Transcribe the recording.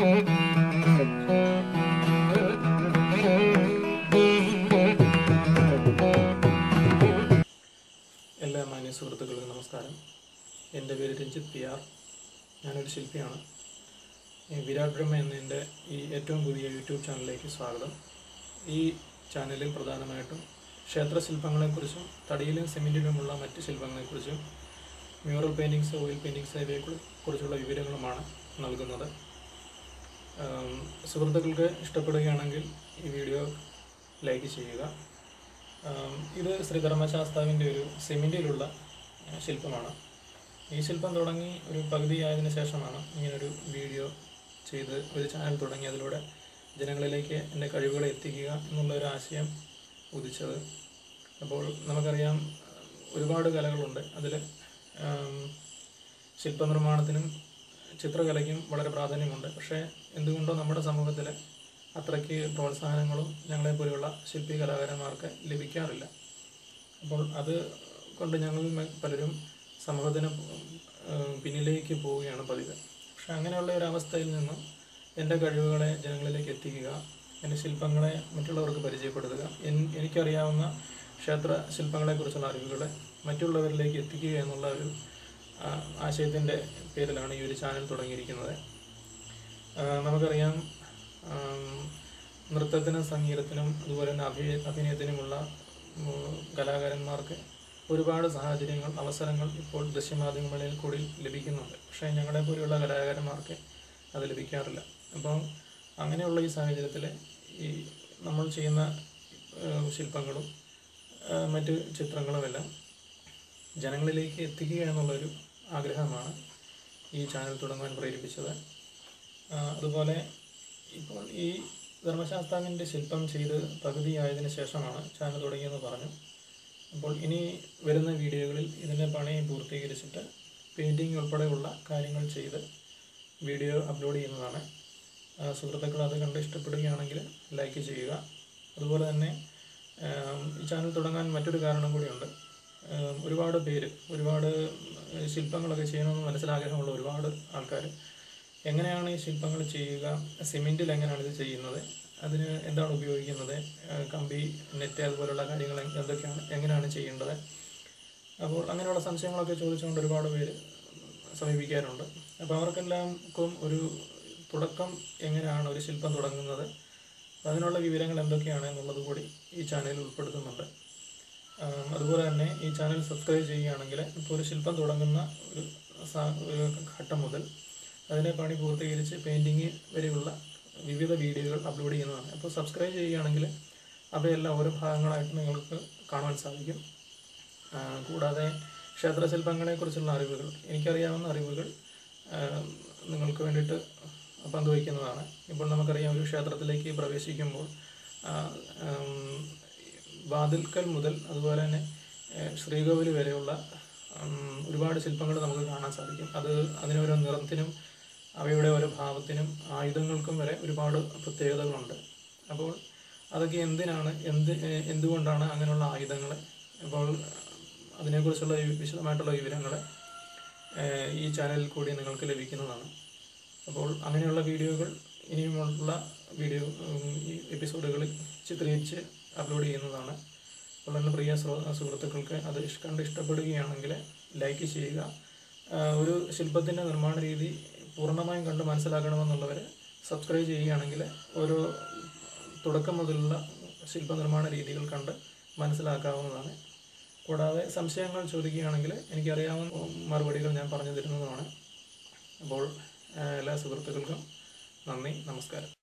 എല്ലാ മാന്യ സുഹൃത്തുക്കൾക്കും നമസ്കാരം എൻ്റെ പേര് രഞ്ജിത്ത് പി ആർ ഞാനൊരു ശില്പിയാണ് ഈ വിരാട് ബ്രഹ്മ എന്ന എൻ്റെ ഈ ഏറ്റവും പുതിയ യൂട്യൂബ് ചാനലിലേക്ക് സ്വാഗതം ഈ ചാനലിൽ പ്രധാനമായിട്ടും ക്ഷേത്ര ശില്പങ്ങളെക്കുറിച്ചും തടിയിലും സിമെൻറ്റിലുമുള്ള മറ്റ് ശില്പങ്ങളെക്കുറിച്ചും മ്യൂറൽ പെയിൻറ്റിങ്സ് ഓയിൽ പെയിൻറ്റിങ്സ് ഇവയെ കുറിച്ചുള്ള വിവരങ്ങളുമാണ് നൽകുന്നത് ആം, സുഹൃത്തുക്കൾക്ക് ഇഷ്ടപ്പെടുകയാണെങ്കിൽ ഈ വീഡിയോ ലൈക്ക് ചെയ്യുക ആം, ഇത് ശ്രീ ധർമ്മശാസ്താവിൻ്റെ ഒരു സിമെൻറ്റിലുള്ള ആ, ശില്പമാണ് ഈ ശില്പം തുടങ്ങി ഒരു പകുതിയായതിനു ശേഷമാണ് ഇങ്ങനൊരു വീഡിയോ ചെയ്ത് ഒരു ചാനൽ തുടങ്ങി അതിലൂടെ ജനങ്ങളിലേക്ക് എൻ്റെ കഴിവുകളെ എത്തിക്കുക എന്നുള്ള ഒരു ആശയം ഉദിച്ചത് അപ്പോൾ നമുക്കറിയാം ഒരുപാട് കലകളുണ്ട് അതിൽ ശില്പനിർമ്മാണത്തിനും ചിത്രകലയ്ക്കും വളരെ പ്രാധാന്യമുണ്ട് പക്ഷേ എന്തുകൊണ്ടോ നമ്മുടെ സമൂഹത്തിൽ അത്രയ്ക്ക് പ്രോത്സാഹനങ്ങളും ഞങ്ങളെപ്പോലെയുള്ള ശില്പി കലാകാരന്മാർക്ക് ലഭിക്കാറില്ല അപ്പോൾ അത് കൊണ്ട് ഞങ്ങൾ മ- പലരും സമൂഹത്തിന് ഏഹ് പിന്നിലേക്ക് പോവുകയാണ് പതിവ് പക്ഷെ അങ്ങനെയുള്ള ഒരു അവസ്ഥയിൽ നിന്നും എൻ്റെ കഴിവുകളെ ജനങ്ങളിലേക്ക് എത്തിക്കുക എൻ്റെ ശില്പങ്ങളെ മറ്റുള്ളവർക്ക് പരിചയപ്പെടുത്തുക എൻ- എനിക്കറിയാവുന്ന ക്ഷേത്ര ശില്പങ്ങളെക്കുറിച്ചുള്ള അറിവുകളെ മറ്റുള്ളവരിലേക്ക് എത്തിക്കുക എന്നുള്ള ഒരു ആ, ആശയത്തിൻ്റെ പേരിലാണ് ഈ ഒരു ചാനൽ തുടങ്ങിയിരിക്കുന്നത് ആ, നമുക്കറിയാം ആം, നൃത്തത്തിനും സംഗീതത്തിനും അതുപോലെ തന്നെ അഭിനയ അഭിനയത്തിനുമുള്ള ഉം, കലാകാരന്മാർക്ക് ഒരുപാട് സാഹചര്യങ്ങൾ അവസരങ്ങൾ ഇപ്പോൾ ദൃശ്യമാധ്യമങ്ങളിൽ കൂടി ലഭിക്കുന്നുണ്ട് പക്ഷേ ഞങ്ങളെ പോലെയുള്ള കലാകാരന്മാർക്ക് അത് ലഭിക്കാറില്ല അപ്പോൾ അങ്ങനെയുള്ള ഈ സാഹചര്യത്തിൽ ഈ നമ്മൾ ചെയ്യുന്ന ഏഹ്, ശില്പങ്ങളും ഏഹ്, മറ്റ് ചിത്രങ്ങളുമെല്ലാം ജനങ്ങളിലേക്ക് എത്തിക്കുക എന്നുള്ളൊരു ആഗ്രഹമാണ് ഈ ചാനൽ തുടങ്ങുവാൻ പ്രേരിപ്പിച്ചത് ആ, അതുപോലെ ഇപ്പോൾ ഈ ധർമ്മശാസ്താവിൻ്റെ ശില്പം ചെയ്ത് പകുതിയായതിനു ശേഷമാണ് ചാനൽ തുടങ്ങിയെന്ന് പറഞ്ഞു അപ്പോൾ ഇനി വരുന്ന വീഡിയോകളിൽ ഇതിൻ്റെ പണി പൂർത്തീകരിച്ചിട്ട് പെയിൻറ്റിങ് ഉൾപ്പെടെയുള്ള കാര്യങ്ങൾ ചെയ്ത് വീഡിയോ അപ്ലോഡ് ചെയ്യുന്നതാണ് ആ, സുഹൃത്തുക്കൾ അത് കണ്ട് ഇഷ്ടപ്പെടുകയാണെങ്കിൽ ലൈക്ക് ചെയ്യുക അതുപോലെ തന്നെ ആം, ഈ ചാനൽ തുടങ്ങാൻ മറ്റൊരു കാരണം കൂടിയുണ്ട് ആം, ഒരുപാട് പേര് ഒരുപാട് ഉം, ശില്പങ്ങളൊക്കെ ചെയ്യണമെന്ന് മനസ്സിലാഗ്രഹമുള്ള ഒരുപാട് ആൾക്കാർ എങ്ങനെയാണ് ഈ ശില്പങ്ങൾ ചെയ്യുക സിമെൻറ്റിൽ എങ്ങനെയാണ് ഇത് ചെയ്യുന്നത് അതിന് എന്താണ് ഉപയോഗിക്കുന്നത് ആ, കമ്പി നെറ്റ് അതുപോലുള്ള കാര്യങ്ങൾ എന്തൊക്കെയാണ് എങ്ങനെയാണ് ചെയ്യേണ്ടത് അപ്പോൾ അങ്ങനെയുള്ള സംശയങ്ങളൊക്കെ ചോദിച്ചുകൊണ്ട് ഒരുപാട് പേര് സമീപിക്കാറുണ്ട് അപ്പോൾ അവർക്കെല്ലാവർക്കും ഒരു തുടക്കം എങ്ങനെയാണ് ഒരു ശില്പം തുടങ്ങുന്നത് അതിനുള്ള വിവരങ്ങൾ എന്തൊക്കെയാണ് എന്നുള്ളത് കൂടി ഈ ചാനലിൽ ഉൾപ്പെടുത്തുന്നുണ്ട് ആം, അതുപോലെ തന്നെ ഈ ചാനൽ സബ്സ്ക്രൈബ് ചെയ്യുകയാണെങ്കിൽ ഇപ്പോൾ ഒരു ശില്പം തുടങ്ങുന്ന ഒരു സ- ഒരു ഘട്ടം മുതൽ അതിനെ പണി പൂർത്തീകരിച്ച് പെയിൻറ്റിങ് വരെയുള്ള വിവിധ വീഡിയോകൾ അപ്ലോഡ് ചെയ്യുന്നതാണ് അപ്പോൾ സബ്സ്ക്രൈബ് ചെയ്യുകയാണെങ്കിൽ അവയെല്ലാം ഓരോ ഭാഗങ്ങളായിട്ട് നിങ്ങൾക്ക് കാണുവാൻ സാധിക്കും ആ, കൂടാതെ ക്ഷേത്രശില്പങ്ങളെക്കുറിച്ചുള്ള അറിവുകൾ എനിക്കറിയാവുന്ന അറിവുകൾ ആ, നിങ്ങൾക്ക് വേണ്ടിയിട്ട് പങ്കുവയ്ക്കുന്നതാണ് ഇപ്പോൾ നമുക്കറിയാം ഒരു ക്ഷേത്രത്തിലേക്ക് പ്രവേശിക്കുമ്പോൾ ആ, ഉം, വാതിൽക്കൽ മുതൽ അതുപോലെ തന്നെ ഏ, ശ്രീകോവിൽ വരെയുള്ള ഉം, ഒരുപാട് ശില്പങ്ങൾ നമുക്ക് കാണാൻ സാധിക്കും അത് അതിനോരോ നിറത്തിനും അവയുടെ ഓരോ ഭാവത്തിനും ആയുധങ്ങൾക്കും വരെ ഒരുപാട് പ്രത്യേകതകളുണ്ട് അപ്പോൾ അതൊക്കെ എന്തിനാണ് എന്ത് ഏ, എന്തുകൊണ്ടാണ് അങ്ങനെയുള്ള ആയുധങ്ങൾ അപ്പോൾ അതിനെക്കുറിച്ചുള്ള ഈ വിശദമായിട്ടുള്ള വിവരങ്ങൾ ഏഹ്, ഈ ചാനലിൽ കൂടി നിങ്ങൾക്ക് ലഭിക്കുന്നതാണ് അപ്പോൾ അങ്ങനെയുള്ള വീഡിയോകൾ ഇനിയുമുള്ള വീഡിയോ ഉം, ഈ എപ്പിസോഡുകളിൽ ചിത്രീകരിച്ച് അപ്ലോഡ് ചെയ്യുന്നതാണ് അപ്പോൾ എൻ്റെ പ്രിയ സുഹൃ- സുഹൃത്തുക്കൾക്ക് അത് ഇഷ്- കണ്ട് ഇഷ്ടപ്പെടുകയാണെങ്കിൽ ലൈക്ക് ചെയ്യുക ആ, ഒരു ശില്പത്തിൻ്റെ നിർമ്മാണ രീതി പൂർണ്ണമായും കണ്ട് മനസ്സിലാക്കണമെന്നുള്ളവർ സബ്സ്ക്രൈബ് ചെയ്യുകയാണെങ്കിൽ ഓരോ തുടക്കം മുതലുള്ള ശില്പനിർമ്മാണ രീതികൾ കണ്ട് മനസ്സിലാക്കാവുന്നതാണ് കൂടാതെ സംശയങ്ങൾ ചോദിക്കുകയാണെങ്കിൽ എനിക്കറിയാവുന്ന മറുപടികൾ ഞാൻ പറഞ്ഞു തരുന്നതുമാണ് അപ്പോൾ ആ, എല്ലാ സുഹൃത്തുക്കൾക്കും നന്ദി നമസ്കാരം